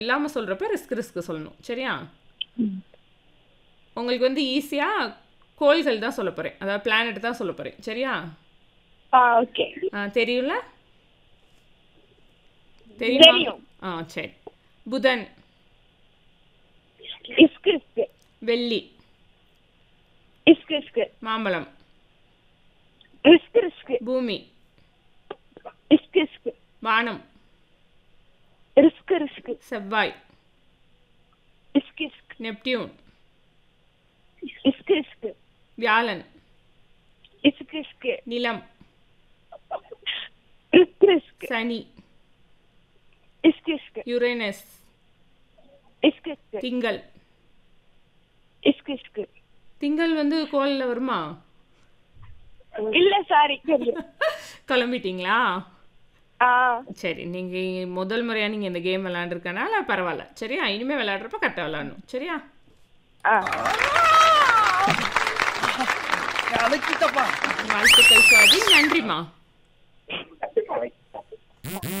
இல்லாமல் சொல்கிறப்ப risk risk சொல்லணும் சரியா உங்களுக்கு வந்து ஈஸியாக கோள்கள் தான் சொல்ல போகிறேன் அதாவது பிளானட் தான் சொல்ல போகிறேன் சரியா ஆ ஓகே ஆ தெரியும்ல தெரியுமா தெரியும். ஆ சரி புதன் இஸ்கு இஸ்கு வெள்ளி இஸ்கு இஸ்கு மாம்பழம் ரிஸ்க் ரிஸ்க் பூமி இஸ்கு இஸ்கு வானம் ரிஸ்க் ரிஸ்க் செவ்வாய் இஸ்கு இஸ்கு நெப்டியூன் இஸ்கு இஸ்கு வியாழன் இஸ்கு இஸ்கு நிலம் ரிஸ்க் ரிஸ்க் சனி இஸ்கு இஸ்கு யுரேனஸ் இஸ்கு இஸ்கு திங்கள் இஸ்கு இஸ்கு திங்கள் வந்து கோளில் வருமா இல்ல சாரி கிளம்பிட்டீங்களா ஆ சரி நீங்கள் முதல் முறையாக நீங்கள் இந்த கேம் விளையாண்டுருக்கனால பரவாயில்ல சரியா இனிமேல் விளையாடுறப்ப கரெக்டாக விளையாடணும் சரியா ஆ அழைச்சிட்டப்பா வாழ்த்துக்கள் சுவாதி நன்றிம்மா